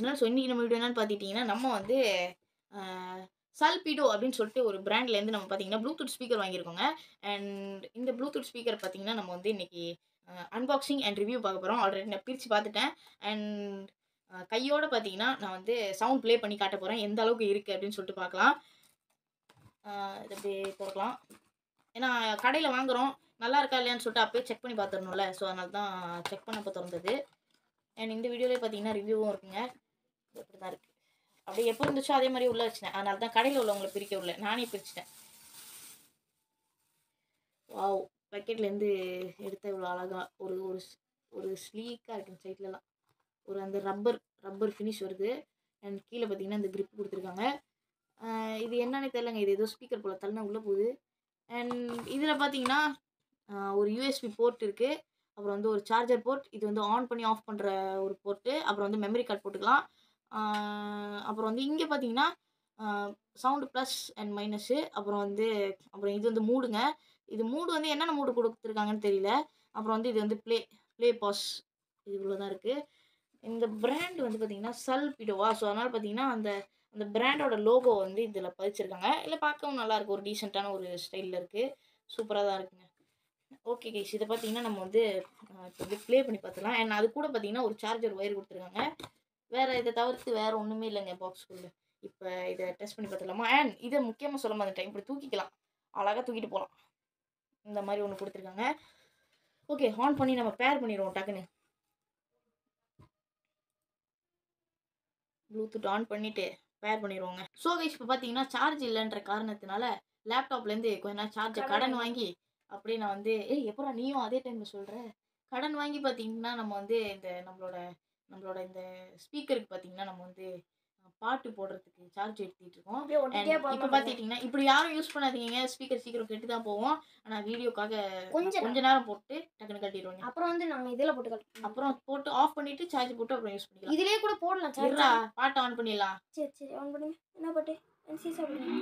Channel so இன்றைக்கி நம்ம video என்னன்னு பார்த்துட்டிங்கன்னா நம்ம வந்து சல்பிடோ அப்படின்னு சொல்லிட்டு ஒரு பிராண்ட்லேருந்து நம்ம பார்த்தீங்கன்னா ப்ளூடூத் ஸ்பீக்கர் வாங்கியிருக்கோங்க அண்ட் இந்த ப்ளூடூத் ஸ்பீக்கர் பார்த்தீங்கன்னா நம்ம வந்து இன்றைக்கி அன்பாக்சிங் அண்ட் ரிவ்யூ பார்க்க போகிறோம் ஆல்ரெடி நான் பிரித்து பார்த்துட்டேன் அண்ட் கையோட பார்த்தீங்கன்னா நான் வந்து சவுண்ட் ப்ளே பண்ணி காட்ட போகிறேன் எந்த அளவுக்கு இருக்குது அப்படின்னு சொல்லிட்டு பார்க்கலாம் ஆஹ் இதை அப்படியே திறக்கலாம் ஏன்னா கடையில் வாங்குகிறோம் நல்லா இருக்கா இல்லையான்னு சொல்லிட்டு அப்போயே செக் பண்ணி பார்த்துடணும்ல ஸோ அதனால தான் செக் பண்ணப்போ திறந்தது அண்ட் இந்த வீடியோலேயே பார்த்தீங்கன்னா ரிவ்யூவும் இருக்குங்க இது இப்படி தான் இருக்குது அப்படியே எப்போ இருந்துச்சோ அதே மாதிரி உள்ளே வச்சிட்டேன் அதனால தான் கடையில் உள்ளவங்களை பிரிக்க விடல நானே பிரிச்சிட்டேன் வாவ் பேக்கெட்லேருந்து எடுத்த இவ்வளோ அழகாக ஒரு ஒரு ஸ்- ஒரு ஸ்லீக்காக இருக்குங்க சைட்லலாம் ஒரு அந்த ரப்பர் ரப்பர் ஃபினிஷ் வருது அண்ட் கீழே பார்த்தீங்கன்னா இந்த grip கொடுத்துருக்காங்க ஆஹ் இது என்னன்னே தெரியலங்க இது ஏதோ ஸ்பீக்கர் போல் தள்ளனா உள்ளே போகுது அண்ட் இதில் பார்த்தீங்கன்னா ஆஹ் ஒரு யூஎஸ்பி போர்ட் இருக்குது அப்புறம் வந்து ஒரு சார்ஜர் போர்ட் இது வந்து ஆன் பண்ணி ஆஃப் பண்ணுற ஒரு போர்ட்டு அப்புறம் வந்து மெமரி கார்டு போட்டுக்கலாம் ஆஹ் அப்புறம் வந்து இங்கே பார்த்தீங்கன்னா சவுண்டு ப்ளஸ் அண்ட் மைனஸு அப்புறம் வந்து அப்புறம் இது வந்து மூடுங்க இது மூடு வந்து என்னென்ன மூடு கொடுத்துருக்காங்கன்னு தெரியல அப்புறம் வந்து இது வந்து ப்ளே ப்ளே பாஸ் இது இவ்வளோ தான் இருக்குது இந்த பிராண்ட் வந்து பார்த்தீங்கன்னா சல்பிடோவா ஸோ அதனால் பார்த்தீங்கன்னா அந்த அந்த பிராண்டோட லோகோ வந்து இதில் பதிச்சிருக்காங்க இல்லை பார்க்கவும் நல்லா இருக்கு ஒரு டீசெண்டான ஒரு ஸ்டைலில் இருக்குது சூப்பராக தான் இருக்குங்க ஓகே கைஸ் இதை பார்த்தீங்கன்னா நம்ம வந்து அஹ், இப்போ வந்து ப்ளே பண்ணி பார்த்துக்கலாம் அண்ட் அது கூட பார்த்தீங்கன்னா ஒரு சார்ஜர் ஒயர் கொடுத்துருக்காங்க வேறு இதை தவிர்த்து வேறு ஒன்றுமே இல்லைங்க பாக்ஸ்குள்ளே இப்போ இதை டெஸ்ட் பண்ணி பார்த்துக்கலாமா அண்ட் இதை முக்கியமாக சொல்ல மாதிரி இப்படி தூக்கிக்கலாம் அழகாக தூக்கிட்டு போகலாம் இந்த மாதிரி ஒன்று கொடுத்துருக்காங்க ஓகே ஆன் பண்ணி நம்ம பேர் பண்ணிடுவோம் டக்குன்னு ப்ளூடூத் ஆன் பண்ணிவிட்டு பேர் பண்ணிடுவோங்க ஸோ கைஸ் இப்போ பார்த்தீங்கன்னா சார்ஜ் இல்லைன்ற காரணத்தினால லேப்டாப்லேருந்து கொஞ்ச நேரம் சார்ஜை கடன் கடன் வாங்கி அப்படியே நான் வந்து ஏய் எப்படா நீயும் அதே டைமில் சொல்கிற கடன் வாங்கி பார்த்தீங்கன்னா நம்ம வந்து இந்த நம்மளோட நம்மளோட இந்த ஸ்பீக்கருக்கு பார்த்தீங்கன்னா நம்ம வந்து அஹ், பாட்டு போடுறதுக்கு சார்ஜ் எடுத்துட்டு இருக்கோம் அப்படியே And ஒட்டிட்டே இப்போ போகலாம் பார்த்துட்டிங்கன்னா இப்படி யாரும் யூஸ் பண்ணாதீங்க ஸ்பீக்கர் சீக்கிரம் கெட்டு தான் போவோம் ஆனால் வீடியோக்காக கொஞ்ச கொஞ்ச நேரம் போட்டு டக்குன்னு கட்டிடுவோங்க அப்புறம் வந்து நாங்க இதுல போட்டு கட்டணும் அப்புறம் போட்டு ஆஃப் பண்ணிட்டு சார்ஜ் போட்டு அப்புறம் யூஸ் பண்ணிக்கலாம் இதுலயே கூட போடலாம் சார் இருடா பாட்டு ஆன் பண்ணிடலாம் சரி சரி ஆன் பண்ணுங்க என்ன பாட்டு NC சாப்பிடுங்க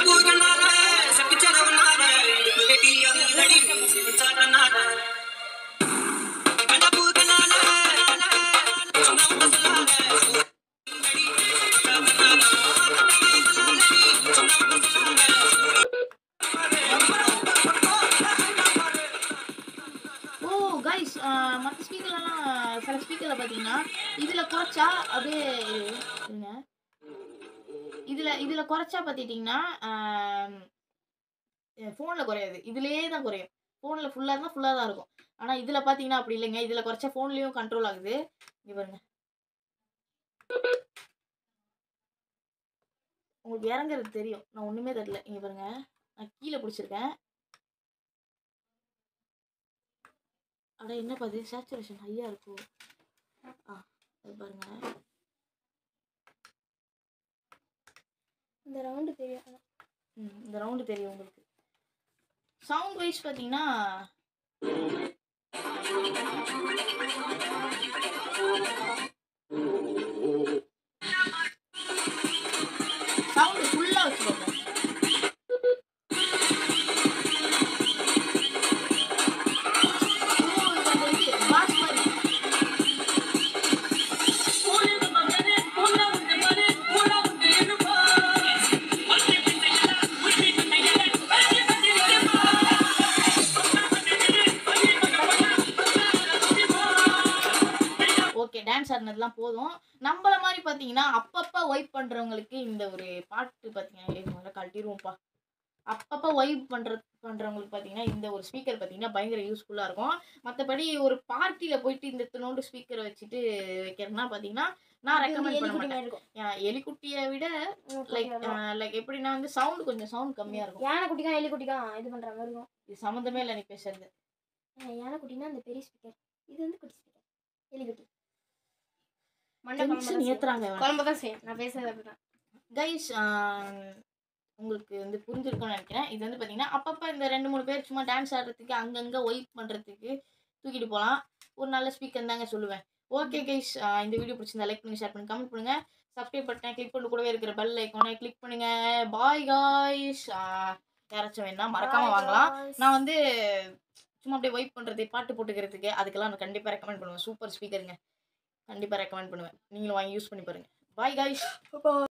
ஓ கைஸ் மற்ற ஸ்பீக்கர்லாம் சில ஸ்பீக்கரில் பார்த்தீங்கன்னா இதில் குறைச்சா அப்படியே இரு, இருங்க இதில் இதில் குறைச்சா பார்த்துட்டிங்கன்னா ஃபோனில் குறையாது இதுலேயே தான் குறையும் ஃபோனில் ஃபுல்லாக இருந்தால் ஃபுல்லாக தான் இருக்கும் ஆனால் இதில் பார்த்தீங்கன்னா அப்படி இல்லைங்க இதில் குறைச்சா ஃபோன்லேயும் கண்ட்ரோல் ஆகுது இங்கே பாருங்க உங்களுக்கு இறங்குறது தெரியும் நான் ஒன்றுமே தரல இங்கே பாருங்க நான் கீழே பிடிச்சிருக்கேன் அட என்னப்பா இது சேச்சுரேஷன் ஹையாக இருக்கும் ஆ அது பாருங்க இந்த ரவுண்டு தெரியும் ம் இந்த ரவுண்டு தெரியும் உங்களுக்கு சவுண்ட் வைஸ் பார்த்தீங்கன்னா சவுண்டு ஃபுல்லாக வச்சுக்கோங்க ஓ, இது அந்த இது, bass மாதிரி. ஓகே டான்ஸ் ஆடினதுலாம் போதும் நம்மள மாதிரி பார்த்தீங்கன்னா அப்பப்போ ஒய்ப் பண்ணுறவங்களுக்கு இந்த ஒரு பாட்டு பார்த்தீங்கன்னா ஏய், முதல்ல கழட்டிடுவோம்ப்பா அப்பப்போ ஒய்ப் பண்ணுற பண்ணுறவங்களுக்கு பார்த்தீங்கன்னா இந்த ஒரு ஸ்பீக்கர் பார்த்தீங்கன்னா பயங்கர யூஸ்ஃபுல்லாக இருக்கும் மற்றபடி ஒரு பார்ட்டியில் போயிட்டு இந்த இத்தனோண்டு ஸ்பீக்கரை வச்சுட்டு வைக்கிறதுனா பார்த்தீங்கன்னா நான் ரெக்கமெண்ட் பண்ண மாட்டேன் இருக்கும் ஏன், எலிக்குட்டியை விட லைக் லைக் எப்படின்னா வந்து சவுண்ட் கொஞ்சம் சவுண்ட் கம்மியாக இருக்கும் யானை குட்டிக்கா எலி குட்டிக்கா இது பண்ற மாதிரி இருக்கும் இது சம்மந்தமே இல்லை நீ பேசுறது அஹ் யானை குட்டினா அந்த பெரிய ஸ்பீக்கர் இது வந்து குட்டி ஸ்பீக்கர் எலி குட்டி மண்டை டென்ஷன் ஏத்துறாங்க குழம்பு தான் செய்யும் நான் பேசுறது அப்படிதான் கைஸ் உங்களுக்கு வந்து புரிஞ்சிருக்கும்னு நினைக்கிறேன் இது வந்து பார்த்தீங்கன்னா அப்பப்போ இந்த ரெண்டு மூணு பேர் சும்மா டான்ஸ் ஆடுறதுக்கு அங்கங்கே ஒய்ப் பண்ணுறதுக்கு தூக்கிட்டு போகலாம் ஒரு நல்ல ஸ்பீக்கர் தாங்க சொல்லுவேன் ஓகே கைஸ் இந்த வீடியோ பிடிச்சிருந்தா லைக் பண்ணி ஷேர் பண்ணி கமெண்ட் பண்ணுங்கள் சப்ஸ்கிரைப் பட்டன் கிளிக் பண்ணி கூடவே இருக்கிற பெல் ஐக்கானை கிளிக் பண்ணுங்க பாய் காய்ஸ் யாராச்சும் வேணா மறக்காம வாங்கலாம் நான் வந்து சும்மா அப்படியே வைப் பண்ணுறது பாட்டு போட்டுக்கிறதுக்கு அதுக்கெல்லாம் நான் கண்டிப்பாக ரெக்கமெண்ட் பண்ணுவேன் சூப்பர் ஸ்பீக்கருங்க கண்டிப்பாக ரெக்கமெண்ட் பண்ணுவேன் நீங்களும் வாங்கி யூஸ் பண்ணி பாருங்கள் பாய் கைஸ்